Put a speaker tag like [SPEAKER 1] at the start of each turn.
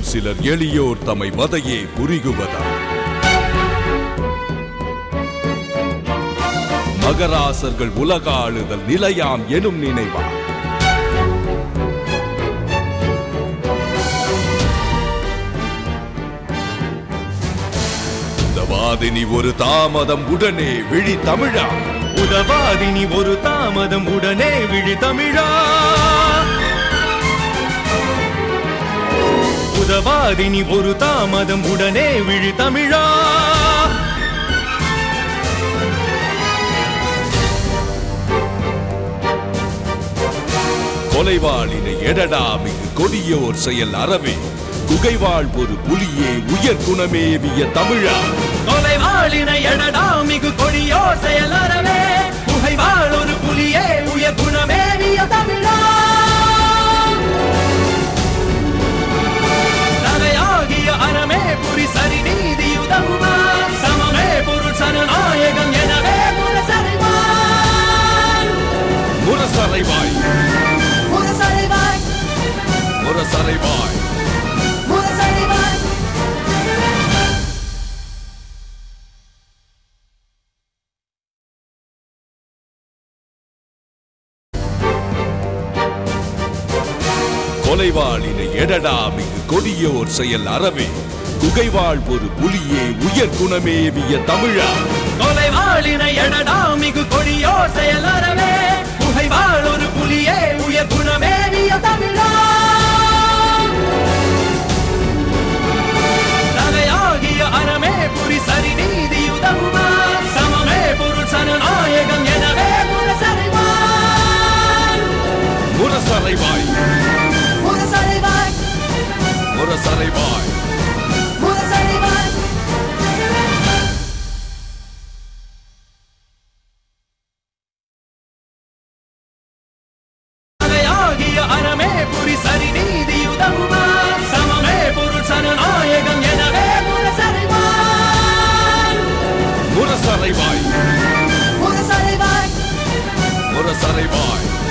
[SPEAKER 1] வலியோர் சிலர் எளியோர் தம்மை வதையே புரிகுவதா மகராசர்கள் உலகாளுதல் நிலையாம் எனும் நினைவா வாதினி ஒரு தாமதம் உடனே விழி தமிழா
[SPEAKER 2] உதவாதினி ஒரு தாமதம் உடனே விழி தமிழா உதவாதினி ஒரு தாமதம் உடனே விழி தமிழா
[SPEAKER 1] கொலைவாளினை எடடா மிகு கொடியோர் செயல் அறவே குகைவாழ் ஒரு புலியே உயர் குணமேவிய தமிழா
[SPEAKER 2] கொலைவாளினை எடடா மிகு கொடியோ செயலறவே புகைவாள் ஒரு புலியே உயர் குணமேவிய தமிழா தலையாகிய அறமே புரி சரி நீதி உதவுமா சமமே பொருள் சனநாயகம் எனவே முரசறிவான்
[SPEAKER 1] முரசறைவாய்
[SPEAKER 3] முரசறைவாய்
[SPEAKER 1] முரசறைவாய்
[SPEAKER 3] முரசறைவாய்
[SPEAKER 1] கொலைவாளினை எடடா மிகு கொடியோர் செயல் அறவே குகைவாழ் ஒரு புலியே உயர் குணமேவிய தமிழா
[SPEAKER 2] கொலைவாளினை எடடா மிகு கொடியோ செயலறவே புகைவாள் ஒரு புலியே உயர் குணமேவிய தமிழா தலையாகிய அறமே புரி சரி நீதி உதவுமா சமமே பொருள் சனநாயகம் எனவே முரசறிவான்
[SPEAKER 1] முரசறைவாய்
[SPEAKER 3] முரசறைவாய்
[SPEAKER 1] முரசறைவாய்
[SPEAKER 3] முரசறைவாய்
[SPEAKER 2] தலையாகிய அறமே புரி சரி நீதி உதவுமா சமமே பொருள் சனநாயகம் எனவே முரசறிவான்
[SPEAKER 1] முரசறைவாய்
[SPEAKER 3] முரசறைவாய்
[SPEAKER 1] முரசறைவாய்